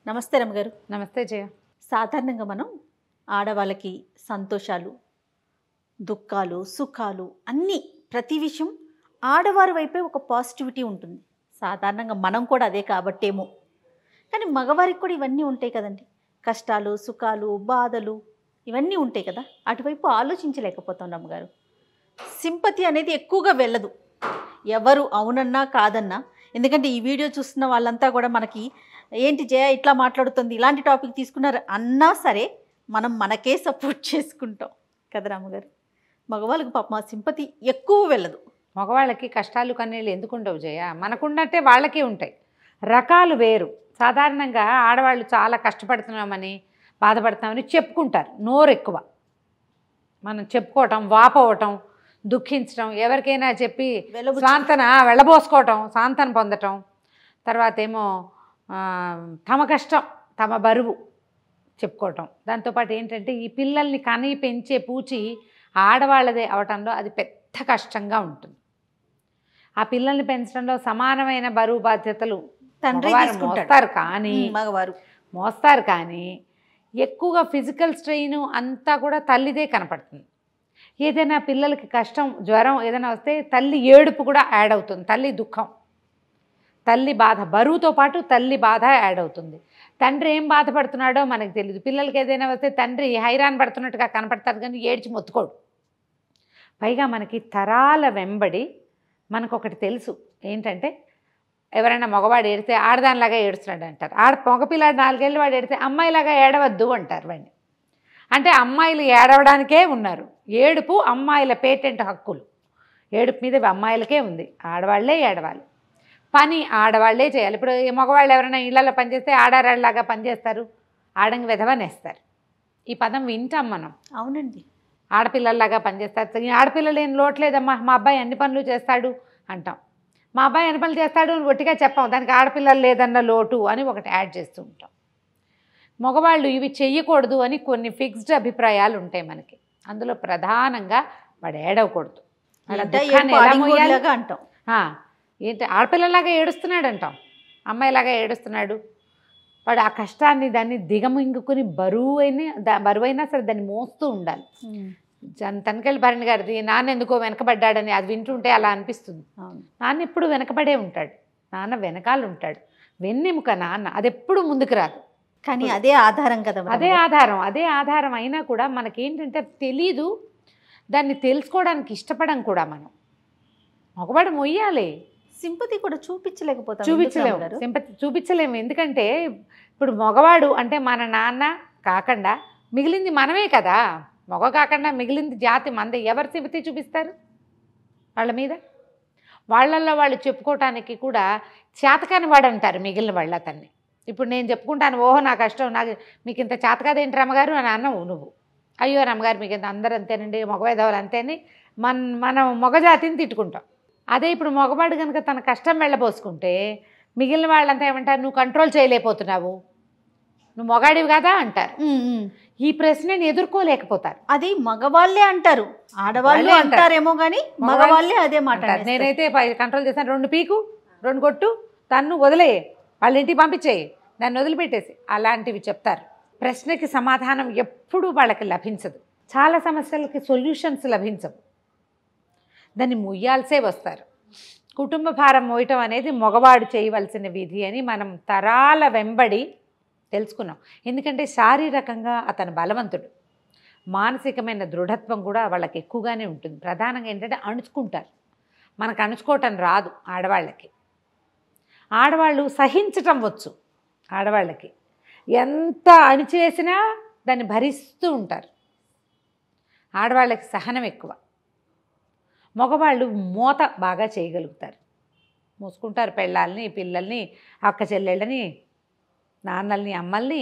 నమస్తే రమ్మగారు నమస్తే జయ సాధారణంగా మనం ఆడవాళ్ళకి సంతోషాలు దుఃఖాలు సుఖాలు అన్నీ ప్రతి విషయం ఆడవారి వైపే ఒక పాజిటివిటీ ఉంటుంది సాధారణంగా మనం కూడా అదే కాబట్టేమో కానీ మగవారికి కూడా ఇవన్నీ ఉంటాయి కదండి కష్టాలు సుఖాలు బాధలు ఇవన్నీ ఉంటాయి కదా అటువైపు ఆలోచించలేకపోతాం రమ్మగారు సింపతి అనేది ఎక్కువగా వెళ్ళదు ఎవరు అవునన్నా కాదన్నా ఎందుకంటే ఈ వీడియో చూస్తున్న వాళ్ళంతా కూడా మనకి ఏంటి జయ ఇట్లా మాట్లాడుతుంది ఇలాంటి టాపిక్ తీసుకున్నారు అన్నా సరే మనం మనకే సపోర్ట్ చేసుకుంటాం కదా రామగారు మగవాళ్ళకి పాపం ఆ సింపతి ఎక్కువ వెళ్ళదు మగవాళ్ళకి కష్టాలు కన్నీళ్ళు ఎందుకు ఉండవు జయ మనకున్నట్టే వాళ్ళకి ఉంటాయి రకాలు వేరు సాధారణంగా ఆడవాళ్ళు చాలా కష్టపడుతున్నామని బాధపడుతున్నామని చెప్పుకుంటారు నోరు ఎక్కువ మనం చెప్పుకోవటం వాపోవటం దుఃఖించడం ఎవరికైనా చెప్పి వెలబుచ్చు- సాంతన వెళ్ళబోసుకోవటం సాంతన పొందటం తర్వాత ఏమో ఆ, తమ కష్టం తమ బరువు చెప్పుకోవటం దాంతోపాటు ఏంటంటే ఈ పిల్లల్ని కని పెంచే పూచి ఆడవాళ్ళదే అవటంలో అది పెద్ద కష్టంగా ఉంటుంది ఆ పిల్లల్ని పెంచడంలో సమానమైన బరువు బాధ్యతలు తండ్రి మగవారు తీసుకుంటాడు మోస్తారు కానీ ఉమ్, మగవారు మోస్తారు కానీ ఎక్కువగా ఫిజికల్ స్ట్రెయిన్ అంతా కూడా తల్లిదే కనపడుతుంది ఏదైనా పిల్లలకి కష్టం జ్వరం ఏదైనా వస్తే తల్లి ఏడుపు కూడా యాడ్ అవుతుంది తల్లి దుఃఖం తల్లి బాధ బరువుతో పాటు తల్లి బాధ యాడ్ అవుతుంది తండ్రి ఏం బాధపడుతున్నాడో మనకు తెలియదు పిల్లలకి ఏదైనా వస్తే తండ్రి హైరాన్ పడుతున్నట్టుగా కనపడతారు కానీ ఏడ్చి మొత్తుకోడు పైగా మనకి తరాల వెంబడి మనకు ఒకటి తెలుసు ఏంటంటే ఎవరైనా మగవాడు ఏడితే ఆడదానిలాగా ఏడుస్తున్నాడు అంటారు ఆడ మగపిల్లాడు నాలుగేళ్ళు వాడు ఏడితే అమ్మాయిలాగా ఏడవద్దు అంటారు వాడిని అంటే అమ్మాయిలు ఏడవడానికే ఉన్నారు ఏడుపు అమ్మాయిల పేటెంట్ హక్కులు ఏడుపు మీద అమ్మాయిలకే ఉంది ఆడవాళ్లే ఏడవాలి పని ఆడవాళ్లే చేయాలి ఇప్పుడు ఈ మగవాళ్ళు ఎవరైనా ఇళ్లలో పనిచేస్తే ఆడారాళ్ళలాగా పనిచేస్తారు ఆడంగి విధవనేస్తారు ఈ పదం వింటాం మనం అవునండి ఆడపిల్లల్లాగా పనిచేస్తారు ఈ ఆడపిల్లలు ఏం లోట్లేదమ్మా మా అబ్బాయి అన్ని పనులు చేస్తాడు అంటాం మా అబ్బాయి అన్ని పనులు చేస్తాడు అని ఒట్టిగా చెప్పాం దానికి ఆడపిల్లలు లేదన్న లోటు అని ఒకటి యాడ్ చేస్తూ ఉంటాం మగవాళ్ళు ఇవి చెయ్యకూడదు అని కొన్ని ఫిక్స్డ్ అభిప్రాయాలు ఉంటాయి మనకి అందులో ప్రధానంగా వాడు ఏడవకూడదు వాళ్ళ అంటే దుఃఖాన్ని ఏడుపు ఎలా ఆడింగోడిలాగా మోయాలి? అంటాం ఆ, ఏంటి ఆడపిల్లలాగా ఏడుస్తున్నాడు అంటాం అమ్మాయిలాగా ఏడుస్తున్నాడు వాడు ఆ కష్టాన్ని దాన్ని దిగమింగుకుని బరువు అయినా దా- బరువైనా సరే దాన్ని మోస్తూ ఉండాలి ఉమ్, జన్ తనకెళ్ళి భరణి గారిది నాన్న ఎందుకో వెనకబడ్డాడని అది వింటుంటే అలా అనిపిస్తుంది అవును నాన్న ఎప్పుడు వెనకబడే ఉంటాడు నాన్న వెనకాల ఉంటాడు వెన్నెముక నాన్న అది ఎప్పుడు ముందుకు రాదు కానీ అదే ఆధారం కదా మరి. అదే ఆధారం అదే ఆధారం అయినా కూడా మనకేంటంటే తెలీదు దాన్ని తెలుసుకోవడానికి ఇష్టపడం కూడా మనం మగవాడు మొయ్యాలి సింపతి కూడా చూపించలేకపోతాం ఎందుకు చూపించలేము రామగారు? సింపతి చూపించలేము ఎందుకంటే ఇప్పుడు మగవాడు అంటే మన నాన్న కాకుండా మిగిలింది మనమే కదా మగ కాకుండా మిగిలింది జాతి మంది ఎవరు సింపతి చూపిస్తారు వాళ్ళ మీద వాళ్ళల్లో వాళ్ళు చెప్పుకోవటానికి కూడా చేతకాని వాడు అంటారు మిగిలిన వాళ్ళు అతన్ని ఇప్పుడు నేను చెప్పుకుంటాను ఓహో నా కష్టం నాకు మీకు ఇంత చేతకాదేంటి రమ్మగారు అని అన్నావు నువ్వు అయ్యో రమ్మగారు మీకు ఇంత అందరూ అంతేనండి మగవేదవాళ్ళు అంతేని మన మనం మగజాతిని తిట్టుకుంటాం అదే ఇప్పుడు మగవాడు కనుక తన కష్టం వెళ్ళబోసుకుంటే మిగిలిన వాళ్ళంతా ఏమంటారు నువ్వు కంట్రోల్ చేయలేకపోతున్నావు నువ్వు మొగాడివి కదా అంటారు ఉమ్, ఉమ్. ఈ ప్రశ్నని ఎదుర్కోలేకపోతారు అది మగవాళ్ళే అంటారు ఆడవాళ్ళు వాళ్ళే అంటారు. అంటారేమో కానీ మగవాళ్ళు మగవాళ్ళే అదే మాట అంటారు. అనేస్తారు. నేనైతే పై- కంట్రోల్ చేశాను రెండు పీకు రెండు కొట్టు తన్ను వదిలేయి వాళ్ళ ఇంటికి పంపించేయి దాన్ని వదిలిపెట్టేసి అలాంటివి చెప్తారు ప్రశ్నకి సమాధానం ఎప్పుడూ వాళ్ళకి లభించదు చాలా సమస్యలకి సొల్యూషన్స్ లభించవు దాన్ని ముయ్యాల్సే వస్తారు కుటుంబ భారం మోయటం అనేది మగవాడు చేయవలసిన విధి అని మనం తరాల వెంబడి తెలుసుకున్నాం ఎందుకంటే శారీరకంగా అతను బలవంతుడు మానసికమైన దృఢత్వం కూడా వాళ్ళకి ఎక్కువగానే ఉంటుంది ప్రధానంగా ఏంటంటే అణుచుకుంటారు మనకు అణుచుకోవటం రాదు ఆడవాళ్ళకి ఆడవాళ్ళు సహించటం వచ్చు ఆడవాళ్ళకి ఎంత అణిచేసినా దాన్ని భరిస్తూ ఉంటారు ఆడవాళ్ళకి సహనం ఎక్కువ మగవాళ్ళు మూత బాగా చేయగలుగుతారు మూసుకుంటారు పెళ్ళాలని పిల్లల్ని అక్క చెల్లెళ్ళని నాన్నల్ని అమ్మల్ని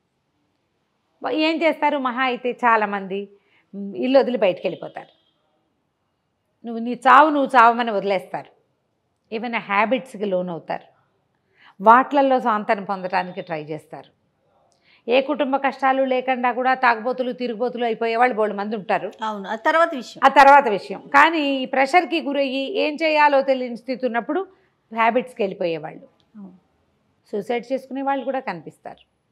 ఏం చేస్తారు మహా అయితే చాలామంది మ్, ఇల్లు వదిలి బయటికి వెళ్ళిపోతారు నువ్వు నీ చావు నువ్వు చావమని వదిలేస్తారు ఏమైనా హ్యాబిట్స్కి లోన్ అవుతారు వాట్లల్లో స్వాంతన పొందడానికి ట్రై చేస్తారు ఏ కుటుంబ కష్టాలు లేకుండా కూడా తాగుబోతులు తిరుగుబోతులు అయిపోయే వాళ్ళు బోళ్ళు మంది ఉంటారు అవును ఆ తర్వాత విషయం ఆ తర్వాత విషయం కానీ ఈ ప్రెషర్కి గురయ్యి ఏం చేయాలో తెలియని స్థితి ఉన్నప్పుడు హ్యాబిట్స్కి వెళ్ళిపోయేవాళ్ళు అవును. సూసైడ్ చేసుకునే వాళ్ళు కూడా కనిపిస్తారు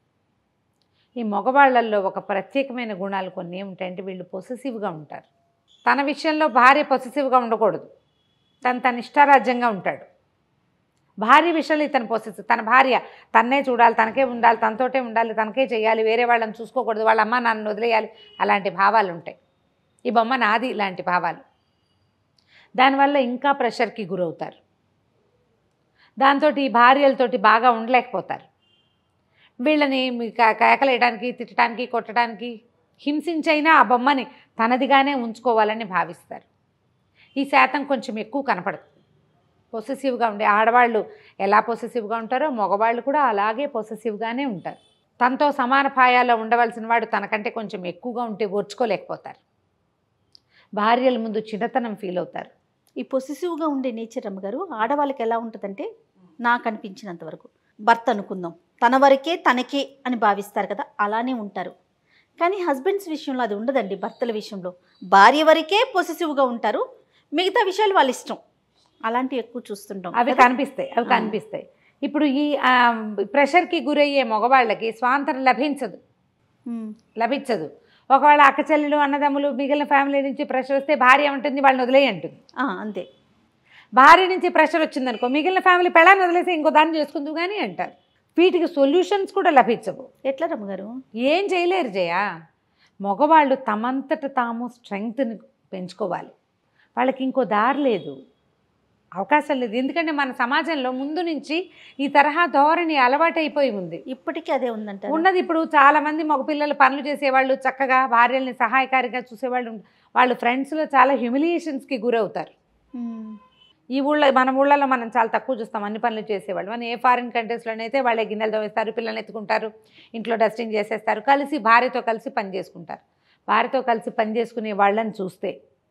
ఈ మగవాళ్ళల్లో ఒక ప్రత్యేకమైన గుణాలు కొన్ని ఏమిటంటే వీళ్ళు పొసెసివ్గా ఉంటారు తన విషయంలో భార్య పొసెసివ్గా ఉండకూడదు తను తన ఇష్టారాజ్యంగా ఉంటాడు భార్య విషయంలో ఇతను పొసెసివ్ తన భార్య తన్నే చూడాలి తనకే ఉండాలి తనతోటే ఉండాలి తనకే చేయాలి వేరే వాళ్ళని చూసుకోకూడదు వాళ్ళ అమ్మ నాన్న వదిలేయాలి అలాంటి భావాలు ఉంటాయి ఈ బొమ్మ నాది ఇలాంటి భావాలు దానివల్ల ఇంకా ప్రెషర్కి గురవుతారు దాంతో ఈ భార్యలతోటి బాగా ఉండలేకపోతారు వీళ్ళని మీ కా- కేకలేయడానికి తిట్టడానికి కొట్టడానికి హింసించైనా ఆ బొమ్మని తనదిగానే ఉంచుకోవాలని భావిస్తారు ఈ శాతం కొంచెం ఎక్కువ కనపడుతుంది పొసెసివ్గా ఉండే ఆడవాళ్ళు ఎలా పొసెసివ్గా ఉంటారో మగవాళ్ళు కూడా అలాగే పొసెసివ్గానే ఉంటారు తనతో సమాన పాయాల్లో ఉండవలసిన వాడు తనకంటే కొంచెం ఎక్కువగా ఉంటే ఓర్చుకోలేకపోతారు భార్యల ముందు చిన్నతనం ఫీల్ అవుతారు ఈ పొసెసివ్గా ఉండే నేచర్ అమ్మగారు ఆడవాళ్ళకి ఎలా ఉంటుందంటే నాకు అనిపించినంత వరకు భర్త అనుకుందాం తన వరకే తనకే అని భావిస్తారు కదా అలానే ఉంటారు కానీ హస్బెండ్స్ విషయంలో అది ఉండదండి భర్తల విషయంలో భార్య వరకే పొసెసివ్గా ఉంటారు మిగతా విషయాలు వాళ్ళ ఇష్టం అలాంటివి ఎక్కువ చూస్తుంటాం అవి కదా? కనిపిస్తాయి అవి ఆ. కనిపిస్తాయి ఇప్పుడు ఈ ఆ, ప్రెషర్కి గురయ్యే మగవాళ్ళకి స్వాతంత్రం లభించదు ఉమ్, లభించదు ఒకవేళ అక్క చెల్లెలు అన్నదమ్ములు మిగిలిన ఫ్యామిలీ నుంచి ప్రెషర్ వస్తే భార్య ఉంటుంది వాళ్ళని వదిలేయి అంటుంది ఆ, అంతే భార్య నుంచి ప్రెషర్ వచ్చిందనుకో మిగిలిన ఫ్యామిలీ పెళ్ళాన్ని వదిలేసి ఇంకో దాన్ని చేసుకుందు కానీ అంటారు వీటికి సొల్యూషన్స్ కూడా లభించవు ఎట్లా రమ్మగారు ఏం చేయలేరు జయ మగవాళ్ళు తమంతట తాము స్ట్రెంగ్త్ని పెంచుకోవాలి వాళ్ళకి ఇంకో దారి లేదు అవకాశం లేదు ఎందుకంటే మన సమాజంలో ముందు నుంచి ఈ తరహా ధోరణి అలవాటైపోయి ఉంది ఇప్పటికీ అదే ఉందంటారు ఉన్నది ఇప్పుడు చాలా మంది మగపిల్లలు పనులు చేసేవాళ్ళు చక్కగా భార్యల్ని సహాయకారిగా చూసేవాళ్ళు ఉం- వాళ్ళు ఫ్రెండ్స్లో చాలా హ్యూమిలియేషన్స్కి గురవుతారు ఉమ్, ఈ ఊళ్ళో మన ఊళ్ళలో మనం చాలా తక్కువ చూస్తాం అన్ని పనులు చేసేవాళ్ళు మన ఏ ఫారిన్ కంట్రీస్లోనైతే వాళ్ళే గిన్నెలు తోవేస్తారు పిల్లల్ని ఎత్తుకుంటారు ఇంట్లో డస్టింగ్ చేసేస్తారు కలిసి భార్యతో కలిసి పని చేసుకుంటారు భార్యతో కలిసి పని చేసుకునే వాళ్ళని చూస్తే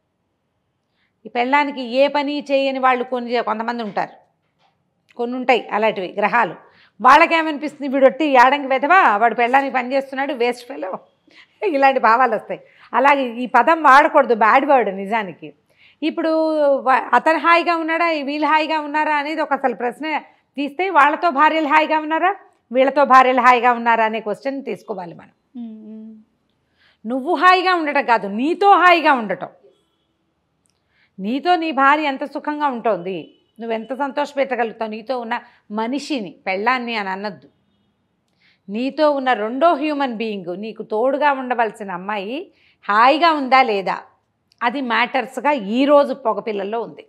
ఈ పెళ్ళానికి ఏ పని చేయని వాళ్ళు కొన్ని చే- కొంతమంది ఉంటారు కొన్ని ఉంటాయి అలాంటివి గ్రహాలు వాళ్ళకేమనిపిస్తుంది వీడు ఒట్టి యాడంకి వెతవా వాడు పెళ్ళానికి పని చేస్తున్నాడు వేస్ట్ ఫెలో ఇలాంటి భావాలు వస్తాయి అలాగే ఈ పదం వాడకూడదు బ్యాడ్ వర్డ్ నిజానికి ఇప్పుడు వా- అతను హాయిగా ఉన్నాడా ఈ వీళ్ళు హాయిగా ఉన్నారా అనేది ఒక అసలు ప్రశ్న తీస్తే వాళ్ళతో భార్యలు హాయిగా ఉన్నారా వీళ్ళతో భార్యలు హాయిగా ఉన్నారా అనే క్వశ్చన్ తీసుకోవాలి మనం ఉమ్, ఉమ్. నువ్వు హాయిగా ఉండటం కాదు నీతో హాయిగా ఉండటం నీతో నీ భార్య ఎంత సుఖంగా ఉంటుంది నువ్వెంత సంతోషపెట్టగలుగుతావు నీతో ఉన్న మనిషిని పెళ్ళాన్ని అని అనొద్దు నీతో ఉన్న రెండో హ్యూమన్ బీయింగ్ నీకు తోడుగా ఉండవలసిన అమ్మాయి హాయిగా ఉందా లేదా అది మ్యాటర్స్గా ఈరోజు పొగపిల్లల్లో ఉంది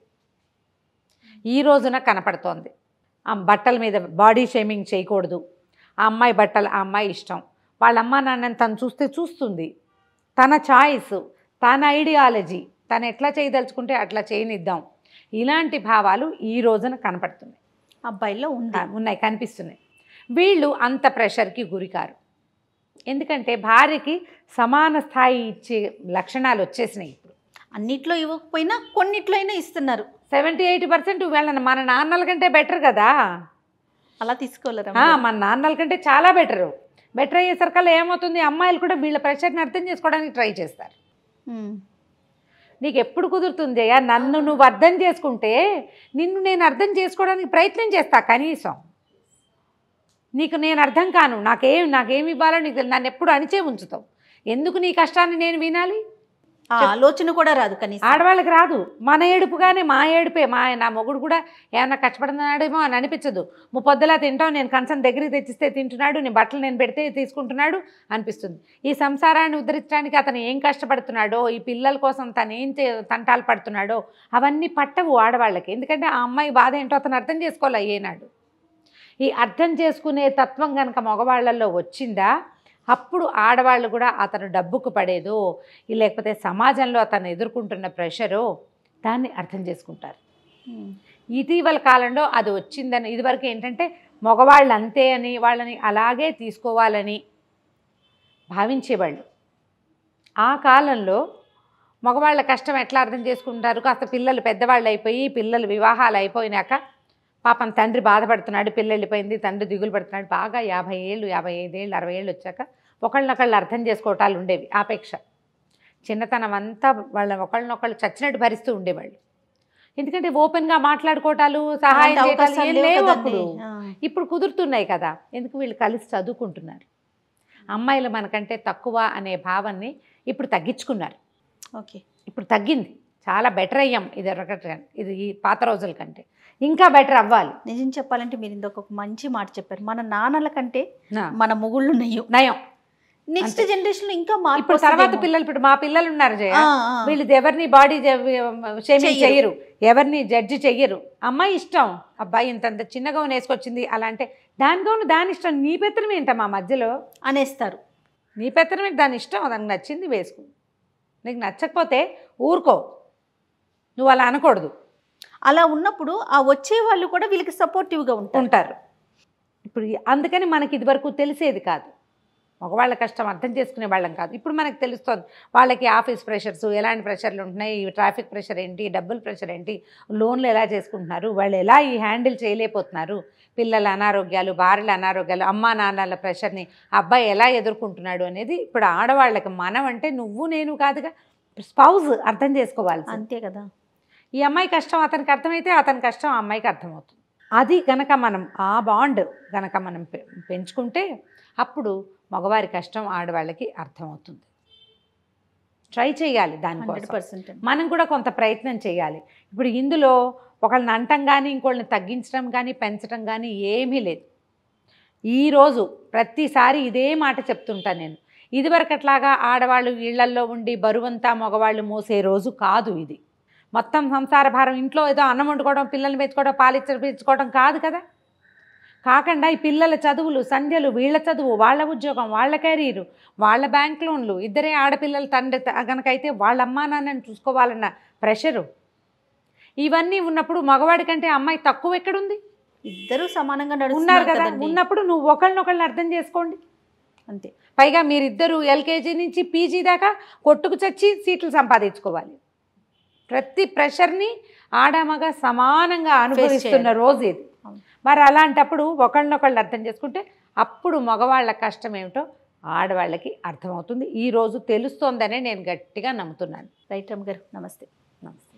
ఈ రోజున కనపడుతోంది ఆ బట్టల మీద బాడీ షేమింగ్ చేయకూడదు ఆ అమ్మాయి బట్టలు ఆ అమ్మాయి ఇష్టం వాళ్ళ అమ్మ నాన్నని తను చూస్తే చూస్తుంది తన చాయిస్ తన ఐడియాలజీ తను ఎట్లా చేయదలుచుకుంటే అట్లా చేయనిద్దాం ఇలాంటి భావాలు ఈ రోజున కనపడుతున్నాయి అబ్బాయిల్లో ఉంది ఆ, ఉన్నాయి కనిపిస్తున్నాయి వీళ్ళు అంత ప్రెషర్కి గురికారు ఎందుకంటే భార్యకి సమాన స్థాయి ఇచ్చే లక్షణాలు వచ్చేసినాయి ఇప్పుడు అన్నిట్లో ఇవ్వకపోయినా కొన్నిట్లో అయినా ఇస్తున్నారు సెవెంటీ ఎయిటీ పర్సెంట్ వీళ్ళని మన నాన్నల కంటే బెటర్ కదా అలా తీసుకోలేరా ఆ, మన నాన్నల కంటే చాలా బెటరు బెటర్ అయ్యేసరికల్లా ఏమవుతుంది అమ్మాయిలు కూడా వీళ్ళ ప్రెషర్ని అర్థం చేసుకోవడానికి ట్రై చేస్తారు ఉమ్, నీకు ఎప్పుడు కుదురుతుంది అయ్యా నన్ను నువ్వు అర్థం చేసుకుంటే నిన్ను నేను అర్థం చేసుకోవడానికి ప్రయత్నం చేస్తా కనీసం నీకు నేను అర్థం కాను నాకేం నాకేమి ఇవ్వాలో నీకు తెలి- నన్ను ఎప్పుడు అణిచే ఉంచుతావు ఎందుకు నీ కష్టాన్ని నేను వినాలి ఆ ఆలోచన కూడా రాదు కనీసం ఆడవాళ్ళకి రాదు మన ఏడుపుగానే మా ఏడుపే మా నా మొగుడు కూడా ఏమన్నా కష్టపడుతున్నాడేమో అని అనిపించదు ముప్పొద్దులా తింటాం నేను కంచం దగ్గరికి తెచ్చిస్తే తింటున్నాడు నేను బట్టలు నేను పెడితే తీసుకుంటున్నాడు అనిపిస్తుంది ఈ సంసారాన్ని ఉద్ధరించడానికి అతను ఏం కష్టపడుతున్నాడో ఈ పిల్లల కోసం తను ఏం చే- తంటాలు పడుతున్నాడో అవన్నీ పట్టవు ఆడవాళ్ళకి ఎందుకంటే ఆ అమ్మాయి బాధ ఏంటో అతను అర్థం చేసుకోవాలి ఏనాడు ఈ అర్థం చేసుకునే తత్వం కనుక మగవాళ్ళల్లో వచ్చిందా అప్పుడు ఆడవాళ్ళు కూడా అతను డబ్బుకు పడేదో ఈ లేకపోతే సమాజంలో అతను ఎదుర్కొంటున్న ప్రెషరు దాన్ని అర్థం చేసుకుంటారు ఉమ్, ఇటీవల కాలంలో అది వచ్చిందని ఇదివరకు ఏంటంటే మగవాళ్ళు అంతే అని వాళ్ళని అలాగే తీసుకోవాలని భావించేవాళ్ళు ఆ కాలంలో మగవాళ్ళ కష్టం ఎట్లా అర్థం చేసుకుంటారు కాస్త పిల్లలు పెద్దవాళ్ళు అయిపోయి పిల్లలు వివాహాలు అయిపోయినాక పాపం తండ్రి బాధపడుతున్నాడు పిల్ల వెళ్ళిపోయింది తండ్రి దిగులు పడుతున్నాడు బాగా యాభై ఏళ్ళు యాభై ఐదేళ్ళు అరవై ఏళ్ళు వచ్చాక ఒకళ్ళనొకళ్ళు అర్థం చేసుకోవటాలు ఉండేవి ఆపేక్ష చిన్నతనం అంతా వాళ్ళ ఒకళ్ళనొకళ్ళు చచ్చినట్టు భరిస్తూ ఉండేవాళ్ళు ఎందుకంటే ఓపెన్గా మాట్లాడుకోవటాలు సహాయం అలాంటి చేయటాలు అవకాశాలు ఏం లేవు లేవు కదండి. అప్పుడు ఆ, ఇప్పుడు కుదురుతున్నాయి కదా ఎందుకు వీళ్ళు కలిసి చదువుకుంటున్నారు అమ్మాయిలు మనకంటే తక్కువ అనే భావాన్ని ఇప్పుడు తగ్గించుకున్నారు ఓకే ఇప్పుడు తగ్గింది చాలా బెటర్ అయ్యాం ఇది ఒకటి ఇది ఈ పాత రోజుల కంటే ఇంకా బెటర్ అవ్వాలి నిజం చెప్పాలంటే మీరు ఇంకొక ఒక మంచి మాట చెప్పారు మన నాన్నల కంటే నా, మన మొగుళ్ళు నయ్యం నయం నెక్స్ట్ జనరేషన్ లో ఇంకా మార్పు ఇప్పుడు తర్వాత వస్తుందేమో. పిల్లలు ఇప్పుడు మా పిల్లలు ఉన్నారు జయ ఆ, ఆ. వీళ్ళు ఎవరిని బాడీ షేమింగ్ చెయ్యరు. చెయ్యరు ఎవరిని జడ్జి చెయ్యరు అమ్మాయి ఇష్టం అబ్బాయి ఇంతంత చిన్న గౌన్ వేసుకొచ్చింది అలా అంటే దాని గౌన్ దాని ఇష్టం నీ పెత్తనం ఏంటమ్మా మధ్యలో అనేస్తారు నీ పెత్తనం ఏంటి దాని ఇష్టం దానికి నచ్చింది వేసుకో నీకు నచ్చకపోతే ఊరుకో నువ్వు అలా అనకూడదు అలా ఉన్నప్పుడు ఆ వచ్చే వాళ్ళు కూడా వీళ్ళకి సపోర్టివ్ గా ఉంటారు ఉంటారు ఇప్పుడు ఈ- అందుకని మనకి ఇదివరకు తెలిసేది కాదు మగవాళ్ళ కష్టం అర్థం చేసుకునే వాళ్ళం కాదు ఇప్పుడు మనకు తెలుస్తుంది వాళ్ళకి ఆఫీస్ ప్రెషర్స్ ఎలాంటి ప్రెషర్లు ఉంటున్నాయి ఈ ట్రాఫిక్ ప్రెషర్ ఏంటి డబ్బుల ప్రెషర్ ఏంటి లోన్లు ఎలా చేసుకుంటున్నారు వాళ్ళు ఎలా ఈ హ్యాండిల్ చేయలేకపోతున్నారు పిల్లల అనారోగ్యాలు భార్యల అనారోగ్యాలు అమ్మా నాన్నల ప్రెషర్ని అబ్బాయి ఎలా ఎదుర్కొంటున్నాడు అనేది ఇప్పుడు ఆడవాళ్ళకి మనం అంటే నువ్వు నేను కాదుగా స్పౌజ్ అర్థం చేసుకోవాలి అంతే కదా ఈ అమ్మాయి కష్టం అతనికి అర్థమైతే అతని కష్టం ఆ అమ్మాయికి అర్థమవుతుంది అది గనక మనం ఆ బాండ్ గనక మనం పె- పెంచుకుంటే అప్పుడు మగవారి కష్టం ఆడవాళ్ళకి అర్థమవుతుంది ట్రై చేయాలి హండ్రెడ్ దానికోసం పర్సెంట్ మనం కూడా కొంత ప్రయత్నం చేయాలి ఇప్పుడు ఇందులో ఒకళ్ళని అంటం కానీ ఇంకోళ్ళని తగ్గించడం కానీ పెంచడం కానీ ఏమీ లేదు ఈరోజు ప్రతిసారి ఇదే మాట చెప్తుంటాను నేను ఇదివరకట్లాగా ఆడవాళ్ళు ఇళ్లల్లో ఉండి బరువంతా మగవాళ్ళు మోసే రోజు కాదు ఇది మొత్తం సంసార భారం ఇంట్లో ఏదో అన్నం వండుకోవడం పిల్లల్ని పెంచుకోవడం పాలిచ్చ పెంచుకోవడం కాదు కదా కాకుండా ఈ పిల్లల చదువులు సంధ్యలు వీళ్ళ చదువు వాళ్ళ ఉద్యోగం వాళ్ళ కెరీరు వాళ్ళ బ్యాంక్ లోన్లు ఇద్దరే ఆడపిల్లలు తండ్రి గనకైతే వాళ్ళ అమ్మా నాన్నని చూసుకోవాలన్న ప్రెషరు ఇవన్నీ ఉన్నప్పుడు మగవాడి కంటే అమ్మాయి తక్కువ ఎక్కడుంది ఇద్దరు సమానంగా ఉన్నారు నడుస్తున్నారు కదా కదండి ఉన్నప్పుడు నువ్వు ఒకళ్ళనొకళ్ళని అర్థం చేసుకోండి అంతే పైగా మీరిద్దరు ఎల్కేజీ నుంచి పీజీ దాకా కొట్టుకు చచ్చి సీట్లు సంపాదించుకోవాలి ప్రతి ప్రెషర్ని ఆడమగ సమానంగా అనుభవిస్తున్న చేయాలి. రోజు ఇది అవును. మరి అలాంటప్పుడు ఒకళ్ళనొకళ్ళు అర్థం చేసుకుంటే అప్పుడు మగవాళ్ళ కష్టం ఏమిటో ఆడవాళ్ళకి అర్థమవుతుంది ఈ రోజు తెలుస్తోందనే నేను గట్టిగా నమ్ముతున్నాను రైట్ రమ్ గారు నమస్తే నమస్తే